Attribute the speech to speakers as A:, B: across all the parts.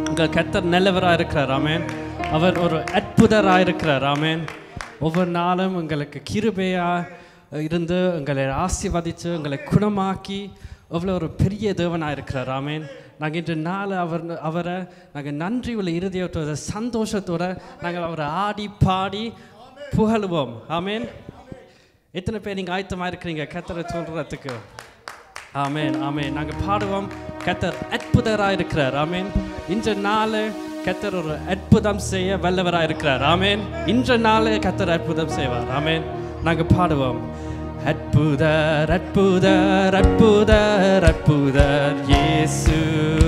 A: உங்கள் கத்தர் நல்லவராக இருக்கிறார் ஆமென் அவர் ஒரு அற்புதராக இருக்கிறார் ஆமென் ஒவ்வொரு நாளும் உங்களுக்கு கிருபையாக இருந்து உங்களை ஆசீர்வதித்து உங்களை குணமாக்கி அவ்வளோ ஒரு பெரிய தேவனாக இருக்கிறார் ஆமென் நாங்கள் இன்று நாள் அவர் அவரை நாங்கள் நன்றி உள்ள இருதயத்தோட சந்தோஷத்தோட நாங்கள் அவரை ஆடி பாடி புகழுவோம் ஆமென் எத்தனை பேர் நீங்கள் ஆயத்தமாக இருக்கிறீங்க கத்தரை சொல்கிறதுக்கு ஆமென் ஆமென் நாங்கள் பாடுவோம் கத்தர் அற்புதராக இருக்கிறார் ஆமென் இன்ற நாள் கத்தர் ஒரு அற்புதம் செய்ய வல்லவராக இருக்கிறார் ஆமென் இன்ற நாள் கத்தர் அற்புதம் செய்வார் ஆமென் நாங்கள் பாடுவோம் அற்புதர் அற்புதர் அற்புதர் அற்புதர் இயேசு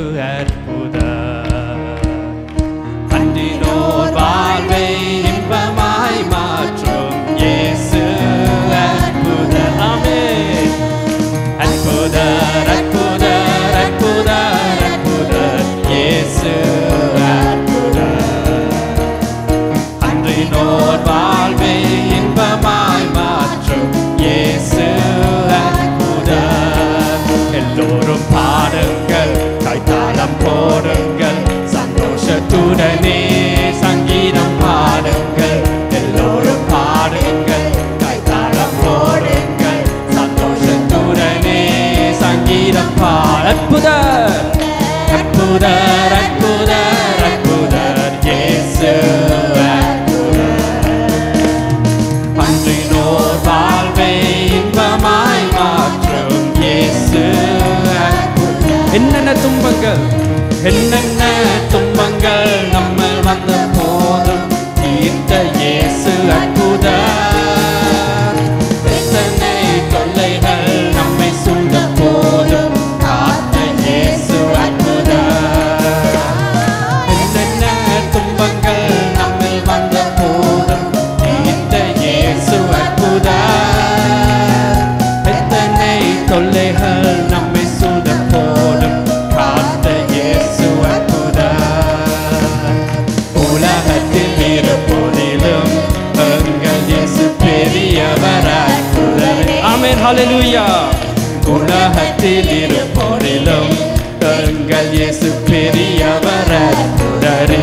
A: அற்புதர் அன்றினோர் வாழ்வை இன்பமாய் மாற்றும் இயேசு அற்புதர் ஆமென் அற்புதர் அற்புதர் அற்புதர் அற்புதர் இயேசு அற்புதர் அன்றினோர் வாழ்வை இன்பமாய் மாற்றும் இயேசு அற்புதர் எல்லோரும் பாடுங்கள் கைத்தாளம் போடுங்கள் சந்தோஷத்துடனே சங்கீதம் பாடுங்கள் எல்லோரும் பாடுங்கள் கைத்தாளம் போடுங்கள் சந்தோஷத்துடனே சங்கீதம் பாட அற்புதர் அற்புதர் அற்புதர் அற்புதர் இயேசு அற்புதர் அன்றினோர் வாழ்வை இன்பமாய் மாற்றும் இயேசு அற்புதர். என்னென்ன துன்பங்கள் என்னென்ன துன்பங்கள் நம்ம வந்த போதும் தீர்த்த இயேசு அற்புதர் எத்தனை தொல்லைகள் நம்மை சூழ்ந்த போதும் காத்த இயேசு அற்புதர் என்னென்ன துன்பங்கள் நம்மில் வந்த போதும் தீர்த்த இயேசு அற்புதர் எத்தனை தொல்லைகள் நம்மை சூழ்ந்த போதும் காத்த இயேசு அற்புதர் உலகத்தில் இருப்போதிலும் எங்கள் இயேசு பெரியவர் அற்புதர் ஆமென் ஹalleluya உலகத்தில் இருப்போதிலும் எங்கள் இயேசு பெரியவர் அற்புதரே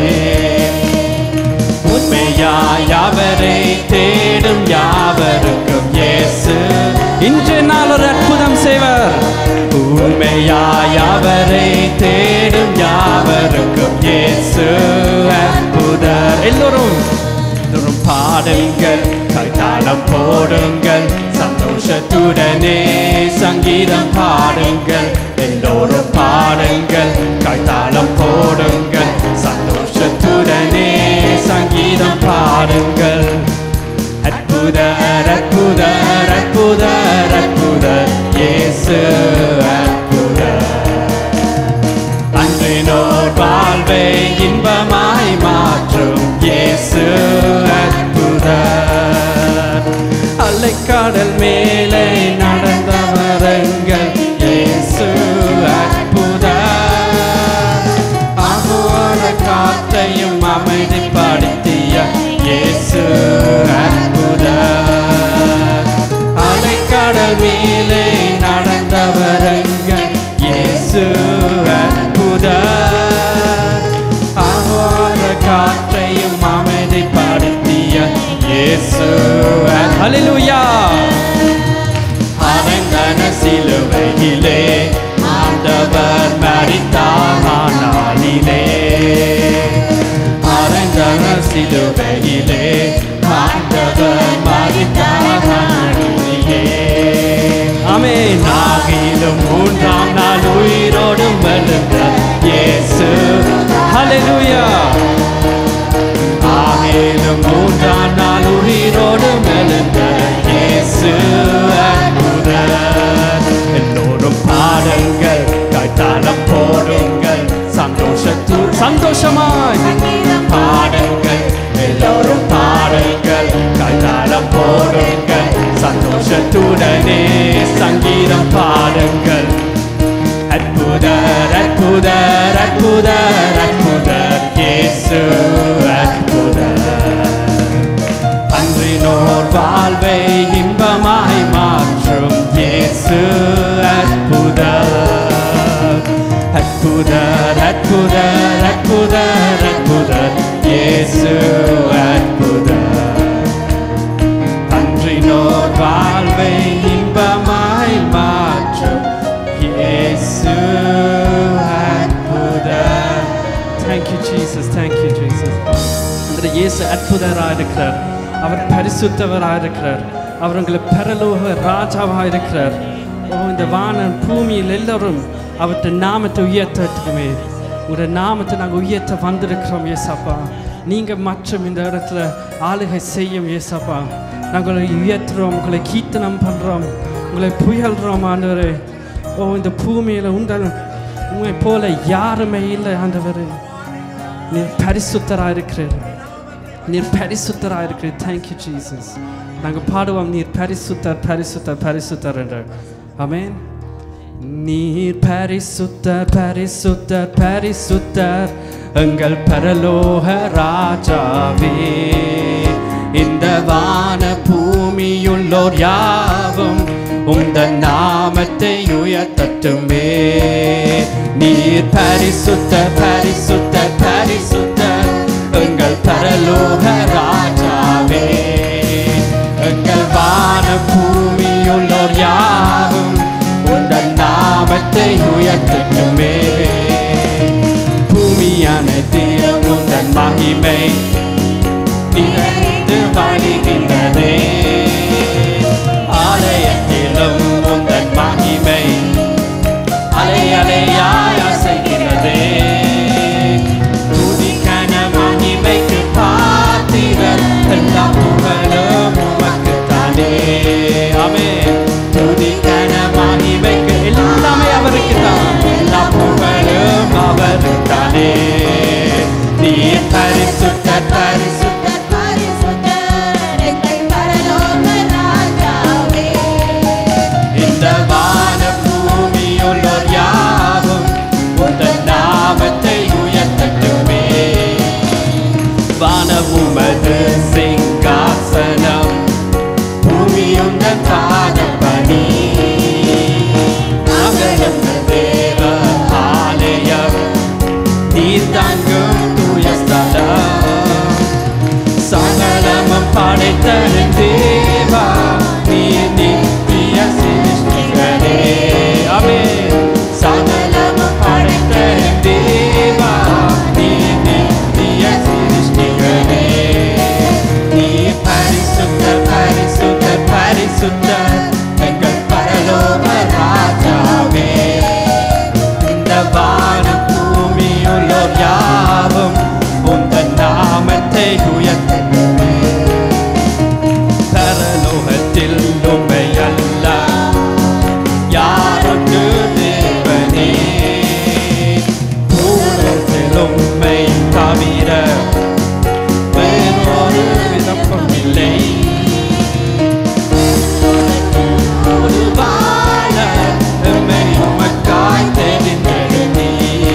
A: உண்மையாய் அவரை தேடும் யாவருக்கும் இயேசு இன்று நாள் ஒரு அற்புதம் செய்வர் உண்மையாய் அவரை தேடும் யாவருக்கும் இயேசு அற்புதர் எல்லோரும் எல்லோரும் பாடுங்கள் கைத்தாளம் போடுங்கள் சந்தோஷத்துடனே சங்கீதம் பாடுங்கள் எல்லோரும் பாடுங்கள் கைத்தாளம் போடுங்கள் சந்தோஷத்துடனே சங்கீதம் பாடுங்கள் அற்புதர் அற்புதர் அற்புதர் அற்புதர் இயேசு அற்புதர் அன்றினோர் வாழ்வை இன்பமாய் மாற்றும் இயேசு அற்புதர் அலைக்காடல் மேலே நடந்தவரங்கள் இயேசு அற்புதர் அகோர காற்றையும் அமைதிப்படுத்திய இயேசு அற்புதர் அலைக்கடல் மேலே நடந்தவரங்கள் இயேசு அற்புதர் அகோர காற்றையும் அமைதிப்படுத்திய இயேசு ஹalleluya அரங்கன சிலுவையிலே ஆண்டவர் மரித்தானாலிலே அரங்கன சிலுவையிலே ஆண்டவர் மரித்தானாலிலே ஆமென் ஆகிலும் மூன்றாம் நாள் உயிரோடும் எழுந்த இயேசு ஹalleluya ஆகிலும் மூன்றாம் நாள் உயிரோடும் எழுந்த இயேசு அற்புதர் எல்லோரும் பாடுங்கள் கைத்தாளம் போடுங்கள் சந்தோஷத்து சந்தோஷமாய் பாடுங்கள் எல்லோரும் பாடுங்கள் கைத்தாளம் போடுங்கள் சந்தோஷத்துடனே சங்கீதம் பாடுங்கள் அற்புதர் அற்புதர் அற்புதர் அற்புதர் இயேசு அற்புதர் அன்றினோர் வாழ்வை இன்பமாய் மாற்றும் இயேசு அற்புதர் அற்புதர் அற்புதர் அற்புதர் அற்புதர் அற்புதர் இயேசு அற்புதர் அன்றினோர் வாழ்வை இன்பமாய் மாற்றும் இயேசு அற்புதர் Thank you Jesus thank you Jesus அந்த இயேசு அற்புதராக இருக்கிறார் அவர் பரிசுத்தவராக இருக்கிறார் அவர் உங்களை பரலோக ராஜாவாக இருக்கிறார் ஓ இந்த வானம் பூமியில் எல்லாரும் அவர்கிட்ட நாமத்தை உயர்த்தட்டுமே உங்களுடைய நாமத்தை நாங்கள் உயர்த்த வந்திருக்கிறோம் ஏசப்பா நீங்கள் மற்றும் இந்த இடத்துல ஆளுகை செய்யும் ஏசப்பா நாங்கள் உங்களை உயர்த்துறோம் உங்களை கீர்த்தனம் பண்ணுறோம் உங்களை புயல்றோம் ஆண்டவரே ஓ இந்த பூமியில் உங்கள் உங்களை போல யாருமே இல்லை ஆண்டவரே நீர் பரிசுத்தராக இருக்கிறீர் நீர் பரிசுத்தராக இருக்கிறீர் தேங்க்யூ ஜீசஸ் நாங்கள் பாடுவோம் நீர் பரிசுத்தர் பரிசுத்தர் பரிசுத்தர் என்று ஆமென் நீர் பரிசுத்தர் பரிசுத்தர் பரிசுத்தர் எங்கள் பரலோக ராஜாவே இந்த வான பூமியுள்ளோர் யாவும் உந்த நாமத்தை உயர்த்தட்டுமே நீர் பரிசுத்தர் பரிசுத்தர் பரிசுத்தர் எங்கள் பரலோக ராஜாவே எங்கள் வான பூமியுள்ளோர் யாவும் உங்கள் நாமத்தை உயர்த்தட்டுமே பூமியானது உந்தன் மகிமை நிறைந்து வழிகின்றதே ஆலயத்திலும் உந்தன் மகிமை அலை அலையாய் அசைகிறதே துதிக்கன மகிமைக்கு பாத்திரர் எல்லா புகழும் உமக்குத்தானே ஆமென் துதிக்கன மகிமைக்கு எல்லாமே அவருக்கு தான் எல்லா புகழும் அவருக்குத்தானே நீ பரிசுத்த பரிசுத்த இந்த வான பூமியுள்ளோர் யாவும் உந்தன் நாமத்தை உயர்த்தட்டுமே வானவுமது சிங்காசனம் பூமியுந்தன் பாதப்பணி அகலம் தேவ ஆலயம் நீர் தங்கும் தூய ஸ்தலம் சகலமும் படைத்தலின் தேவா நீ நித்திய சிருஷ்டிகரே ஆமென் சகலமும் படைத்தலின் தேவா நீ நித்திய சிருஷ்டிகரே நீ பரிசுத்த பரிசுத்த பரிசுத்த எங்கள் பரலோக ராஜாவே இந்த வானம் பூமியுள்ளோர் யாவும் உந்தன் நாமத்தை உயர்த்தட்டுமே பரலோகத்தில் உண்மை அல்ல யாருக்கு தேவனே பூலத்தில் உண்மை தவிர வேறொரு விதப்பம் இல்லை ஒரு வாழ எம்மை உமக்காய் தெரிந்தெடுத்தீ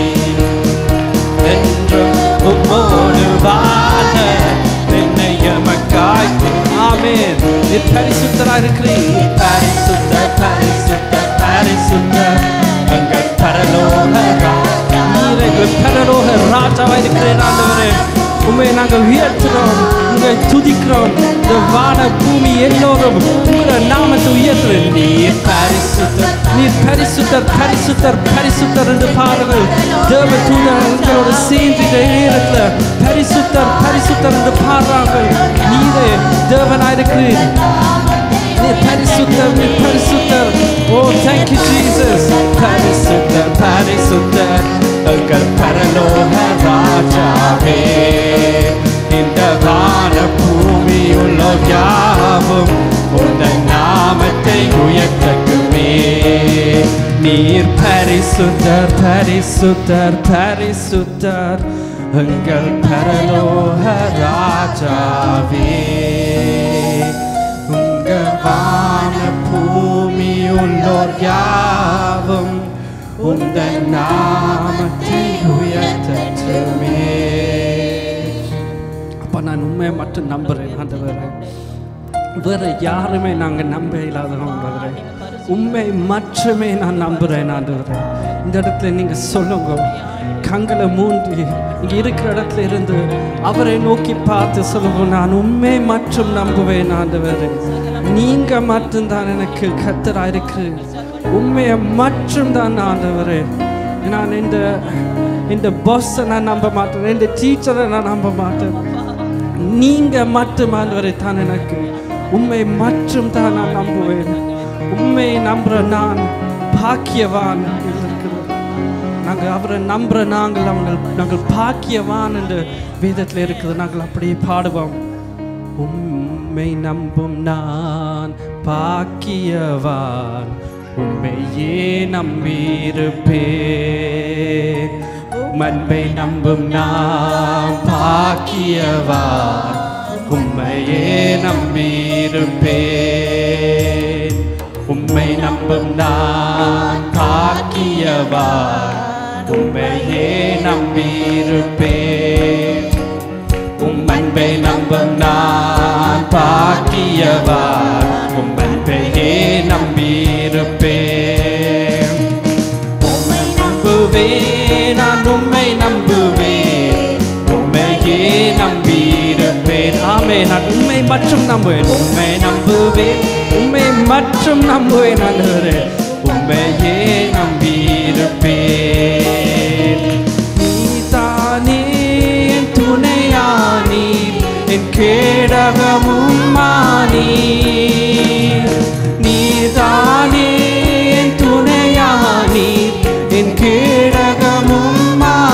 A: என்றும் உம்மோடு வாழ என்னை எமக்காய் ஆமென் நீ பரிசுத்தரா இருக்கிறீர் பரிசுத்த பரிசுத்த பரிசுத்த எங்கள் பரலோக ராஜா நீர் எங்கள் பரலோக ராஜாவா இருக்கிறேன் ஆண்டவரே உண்மை நாங்கள் உயர்த்துறோம் உங்களை துதிக்கிறோம் இந்த வான பூமி எல்லோரும் உங்களோட நாமத்தை உயர்த்துறேன் நீர் பரிசுத்தர் நீர் பரிசுத்தர் பரிசுத்தர் பரிசுத்தர் என்று பாருங்கள் தேவ தூதர்களோட சேர்ந்து இந்த நேரத்தில் பரிசுத்தர் பரிசுத்தர் என்று பாடுறார்கள் நீரே தேவனாயிருக்கிறீர் நீர் பரிசுத்தர் நீர் பரிசுத்தர் ஓ தேங்க்யூ ஜீசஸ் பரிசுத்தர் பரிசுத்தர் எங்கள் பரலோக ராஜாவே இந்த வான பூமியுள்ள யாவும் உந்தன் நாமத்தை உயர்த்தட்டுமே நீர் பரிசுத்தர் பரிசுத்தர் பரிசுத்தர் எங்கள் பரலோக ராஜாவே உங்க வான பூமியுள்ளோர் யாவும் உந்த நாமத்தை உயர்த்தட்டுமே அப்ப நான் உண்மையை மட்டும் நம்புறேன் ஆண்டவரே வேற யாருமே நாங்க நம்ப இல்லாதவங்க ஆண்டவரே உண்மை மட்டுமே நான் நம்புறேன் ஆண்டவரே இந்த இடத்துல நீங்க சொல்லுங்க கண்களை மூன்றி இங்க இருக்கிற இடத்துல இருந்து அவரை நோக்கி பார்த்து சொல்லுங்க நான் உண்மை மற்றும் நம்புவேன் ஆண்டவரே நீங்க மட்டும்தான் எனக்கு கத்தரா இருக்கு உண்மையை மட்டும் தான் ஆண்டவரே நான் இந்த இந்த பாஸை நான் நம்ப மாட்டேன் இந்த டீச்சரை நான் நம்ப மாட்டேன் நீங்க மட்டும் ஆண்டவரை தான் எனக்கு உண்மை மற்றும் தான் நான் நம்புவேன் உண்மையை நம்புற நான் பாக்கியவான் என்று இருக்கிறது நாங்கள் அவரை நம்புற நாங்கள் அவங்க நாங்கள் பாக்கியவான் என்று வேதத்தில் இருக்குது நாங்கள் அப்படியே பாடுவோம் உம்மை நம்பும் நான் பாக்கியவான் உம்மையே நம்பியிருப்பேன் மண்பை நம்பும் நான் பாக்கியவான் உம்மையே நம்பியிருப்பேன் உம்மை நம்பும் நான் பாக்கியவான் உம்மையே நம்பியிருப்பேன் உம் அன்பை நம்பும் நான் பாக்கியவான் உம் அன்பையே நம்பியிருப்பேன் உம்மை நம்புவேன் நான் உம்மை நம்புவேன் உம்மையே நம்பியிருப்பேன் ஆமே நான் உண்மை மற்றும் நம்புவேன் உண்மை நம்புவேன் உண்மை மற்றும் நம்புவேன் ஆண்டவரே உண்மையே நம்பியிருப்பேன் நீதானே என் துணையானீர் என் கேடகமும் மானீர் நீதானே என் துணையானீர் என் கேடகமும்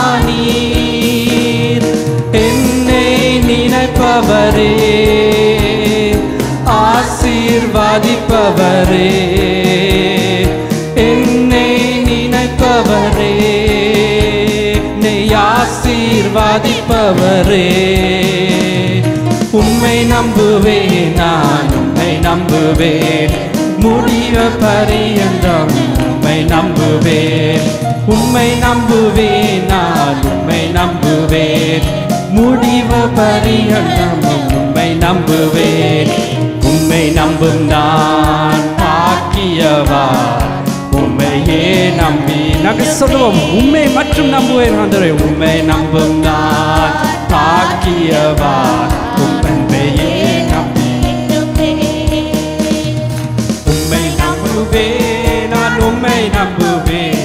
A: மானீர் என்னை நினைப்பவரே ஆசீர்வாதிப்பவரே என்னை நினைப்பவரே என்னை ஆசீர்வாதிப்பவரே உம்மை நம்புவேன் நான் உம்மை நம்புவேன் முடிய பரியந்தம் உம்மை நம்புவேன் உம்மை நம்புவேன் நான் உம்மை நம்புவேன் முடிவ பரியந்தம் உம்மை நம்புவேன் உம்மை நம்பும் நான் பாக்கியவா உம்மையே நம்பி நாங்கள் சொல்லுவோம் உண்மை மற்றும் நம்புவேன் ஆண்டவரே உண்மை நம்பும் நான் பாக்கியவா உண்மையே நம்பி உண்மை நம்புவேன் நான் உண்மை நம்புவேன்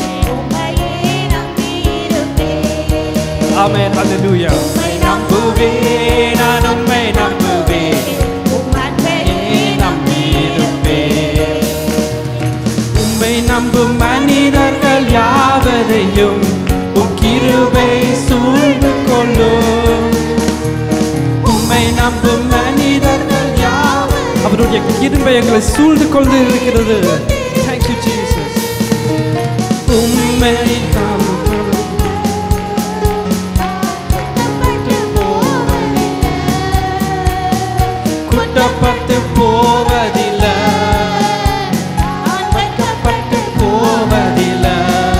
A: ஆமென் ஹalleluya உண்மை நம்புவேன் நான் உண்மை நம்புவேன் உம்மையே நம்பியிருப்பேன் உம்மை நம்பும் மனிதர்கள் யாவரையும் உம் கிருபை சூழ்ந்து கொள்ளும் உம்மை நம்பும் மனிதர்கள் யாவரையும் அவருடைய கிருபை எங்களை சூழ்ந்து கொண்டு இருக்கிறது Thank you, Jesus. உம்மை நம்பும் குட்டப்பட்டு போவதில்லை பட்டு போவதில்லை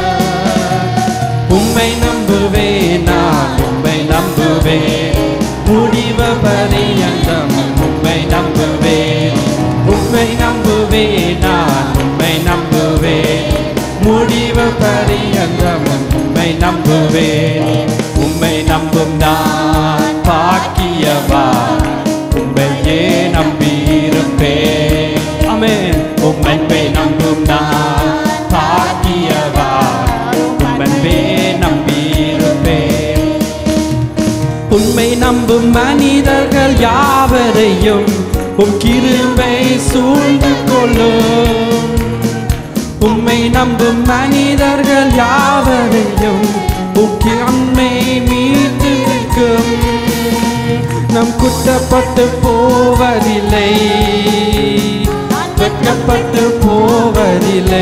A: உம்மை நம்புவேன் நான் உம்மை நம்புவேன் முடிவ பரியந்தம் உம்மை நம்புவேன் உம்மை நம்புவேன் நான் உம்மை நம்புவேன் முடிவ பரியந்தம் உம்மை நம்புவேன் உம்மை நம்பும் நான் பாக்கியவா உம்மையே நம்பியிருப்பேன் ஆமென் உம் அன்பை நம்பும் நான் பாக்கியவா உம் அன்பே நம்பியிருப்பேன் உண்மை நம்பும் மனிதர்கள் யாவரையும் உம் கிருபை சூழ்ந்து கொள்ளும் உம்மை நம்பும் மனிதர்கள் யாவரையும் உக்கி அம்மை மீட்டு நிற்கும் நம் குற்றப்பட்டு போவதில்லை வெட்கப்பட்டு போவதில்லை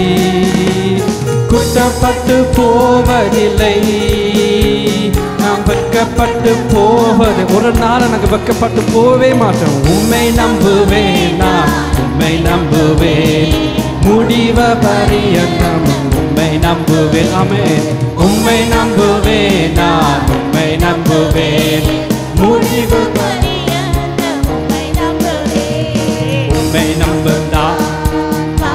A: குற்றப்பட்டு போவதில்லை நாம் வெட்கப்பட்டு போவது ஒரு நாள் எனக்கு வெட்கப்பட்டு போவே மாட்டோம் உண்மை நம்புவேன் நான் உண்மை நம்புவேன் முடிவ பரியந்தம் உண்மை நம்புவேன் ஆமே உண்மை நம்புவேன் நான் உண்மை நம்புவேன் முடிவு உண்மை நம்பும் நான்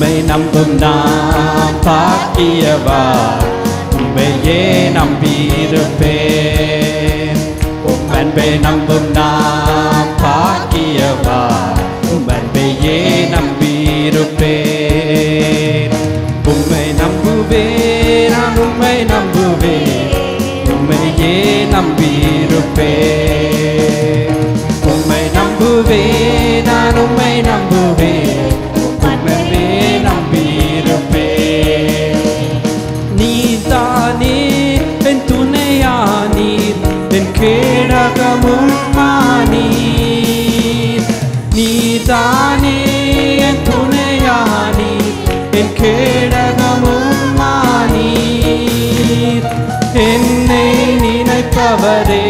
A: உம்மை நம்பும் நாம் பாக்கியவா உம்மையே நம்பியிருப்பேன் உம் அன்பை நம்பும் நாம் பாக்கியவா உம் அன்பையே நம்பியிருப்பேன் உம்மை நம்புவேன் நான் உம்மை நம்புவேன் உம்மையே நம்பியிருப்பேன் உம்மை நம்புவேன் நான் உம்மை நம்புவேன் உம்மையே நம்பியிருப்பேன் நீதானே என் துணையானீர் என் கேடகமும் மானீர் நீதானே என் துணையானீர் என் கேடகமும் மானீர் என்னை நினைப்பவரே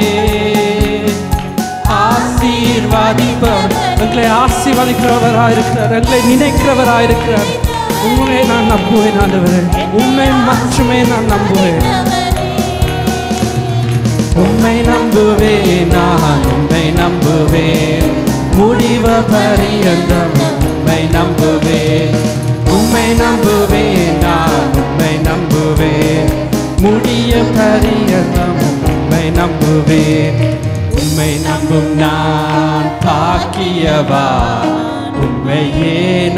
A: ஆசீர்வாதிப்பவர் எங்களை ஆசீர்வதிக்கிறவராயிருக்கிறார் எங்களை நினைக்கிறவராயிருக்கிறார் உண்மை நான் நம்புவேன் ஆண்டவரே உண்மை மட்டுமே நான் நம்புவேன் உண்மை நம்புவேன் நான் உண்மை நம்புவேன் முடிவ பரியந்தம் உண்மை நம்புவேன் உண்மை நம்புவேன் நான் உண்மை நம்புவேன் முடிய பரியந்தம் உண்மை நம்புவேன் உண்மை நம்பும் நான் பாக்கியவா உண்மையே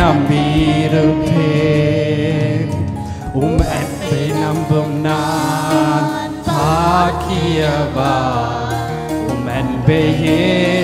A: நம்பியிருப்பேன் உம் அன்பை நம்பும் நான் பாக்கியவா உம் அன்பையே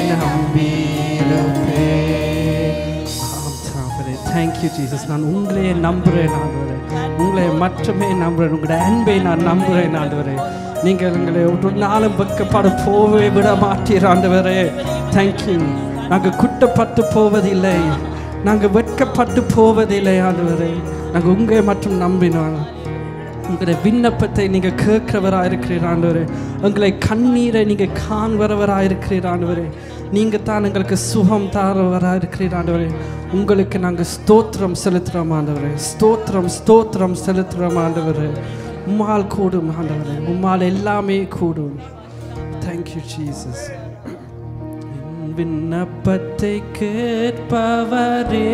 A: நம்பியிருப்பேன் தேங்க்யூ ஜீசஸ் நான் உங்களையே நம்புகிறேன் ஆண்டவரே உங்களை மட்டுமே நம்புகிறேன் உங்களுடைய அன்பை நான் நம்புகிறேன் ஆண்டவரே நீங்கள் எங்களை ஒரு நாளும் வெக்கப்பட போவே விட மாட்டீர் ஆண்டவரே தேங்க்யூ நாங்கள் குட்டப்பட்டு போவதில்லை நாங்கள் வெட்கப்பட்டு போவதில்லை ஆண்டவரே நாங்கள் உங்களை மட்டும் நம்பினோம் உங்களுடைய விண்ணப்பத்தை நீங்கள் கேட்கிறவராக இருக்கிறீர் ஆண்டவரே உங்களை கண்ணீரை நீங்கள் காண்பவராக இருக்கிறீர் ஆண்டவரே நீங்கள் தான் எங்களுக்கு சுகம் தாரவராக இருக்கிறீர் ஆண்டவரே உங்களுக்கு நாங்கள் ஸ்தோத்திரம் செலுத்துகிறோம் ஆண்டவரே ஸ்தோத்திரம் ஸ்தோத்திரம் செலுத்துகிறோம் ஆண்டவரே உம்மால் கூடும் ஆண்டவரே உம்மால் எல்லாமே கூடும் தேங்க்யூ ஜீசஸ் என் விண்ணப்பத்தை கேட்பவரே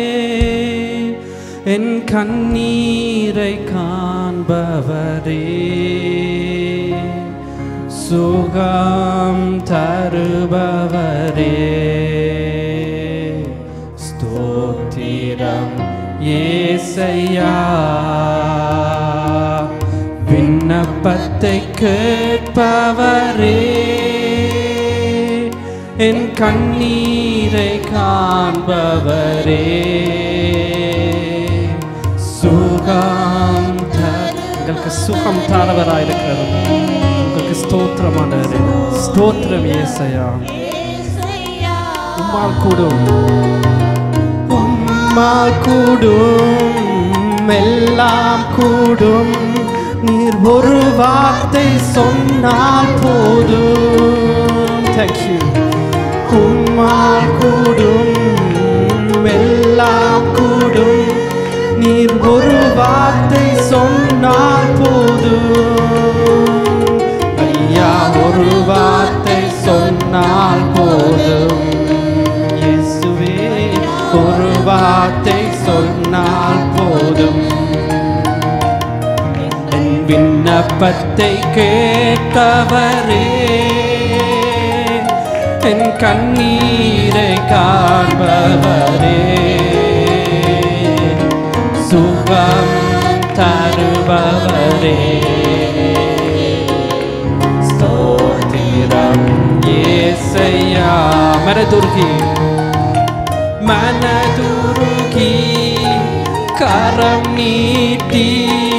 A: என் கண்ணீரை காண்பவரே சுகம் தருபவரே ஸ்தோத்திரம் ஏசையா விண்ணப்பத்தை கேட்பவரே என் கண்ணீரை காண்பவரே சுகம் த- எங்களுக்கு சுகம் தரவராயிருக்கிறது உங்களுக்கு ஸ்தோத்திரமானவரே ஸ்தோத்திரம் ஏசையா உம்மால் கூடும் உம்மால் கூடும் எல்லாம் கூடும் நீர் ஒரு வார்த்தை சொன்னால் போதும் தேங்க்யூ உம்மால் கூடும் எல்லாம் கூடும் நீர் ஒரு வார்த்தை சொன்னால் போதும் ஐயா ஒரு வார்த்தை சொன்னால் போதும் இயேசுவே ஒரு வார்த்தை சொன்னால் போதும் என் விண்ணப்பத்தை கேட்பவரே என் கண்ணீரை காண்பவரே சுகம் தருபவரே ஸ்தோத்திரம் ஏசையா மனதுருகி மனதுருகி கரம் நீட்டி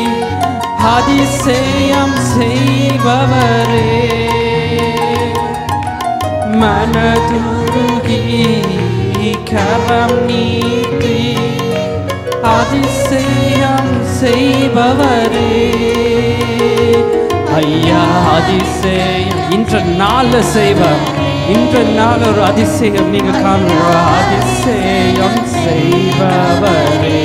A: அதிசயம் செய்பவரே மனதுருகி கரம் நீட்டி அதிசயம் செய்பவரே ஐயா அதிசயம் இன்று நாள் செய்வார் இன்று நாள் ஒரு அதிசயம் நீங்க காணுற அதிசயம் செய்பவரே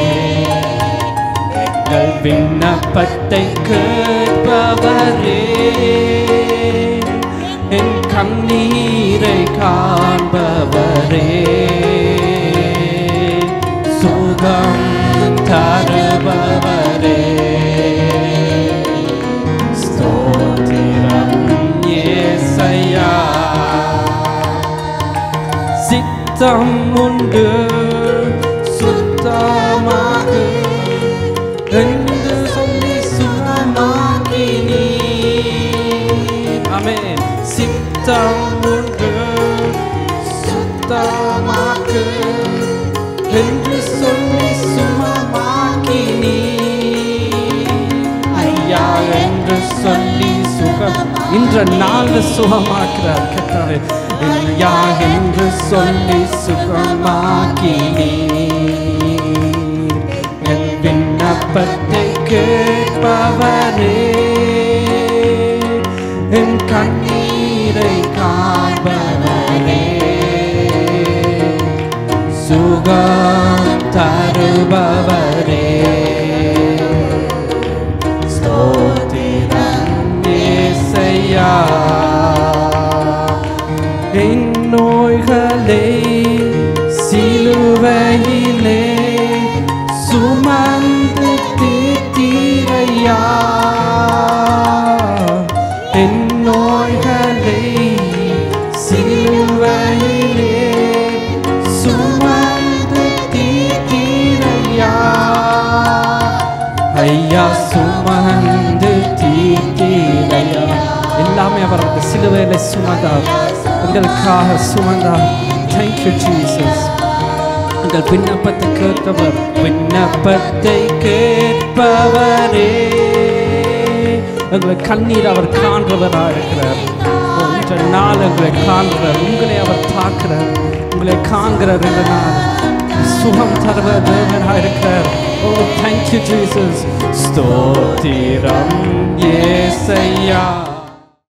A: எங்கள் விண்ணப்பத்தை கேட்பவரே என் கண்ணீரை காண்பவரே சுகம் சித்தம் உண்டு சுத்தமாக என்று சொல்லி சுகமாக்கினீ ஆமென் சித்தம் உண்டு சுத்தமாக்கு என்று சொல்லி சுமமாக்கினீ ஐயா என்று சொல்லி சுகம் இன்ற நாள் சுகமாக்குறார் கத்தாவே ஐயா என்று சொல்லி சுகமாக்கினீ என் விண்ணப்பத்தை கேட்பவரே என் கண்ணீரை காண்பவரே சுகம் தருபவரே ஸ்தோத்திரம் ஏசையா என் நோய்களை சிலுவையிலே சுமந்து தீர்த்தீரையா என் நோய்களை சிலுவையிலே சுமந்து தீர்த்தீரையா ஐயா சுமந்து தீர்த்தீரையா எல்லாமே அவர் அந்த சிலுவையில சுமந்தார் எங்களுக்காக சுமந்தார் தேங்க்யூ ஜீசஸ் எங்கள் விண்ணப்பத்தை கேட்பவர் விண்ணப்பத்தை கேட்பவரே எங்களை கண்ணீர் அவர் காண்பவராக இருக்கிறார் இன்ற நாள் எங்களை காண்கிறார் உங்களை அவர் பார்க்கிறார் உங்களை காண்கிறார் என்ற நாள் சுகம் தருவ தேவனாக இருக்கிறார் ஓ தேங்க்யூ ஜீசஸ் ஸ்தோத்திரம் ஏசையா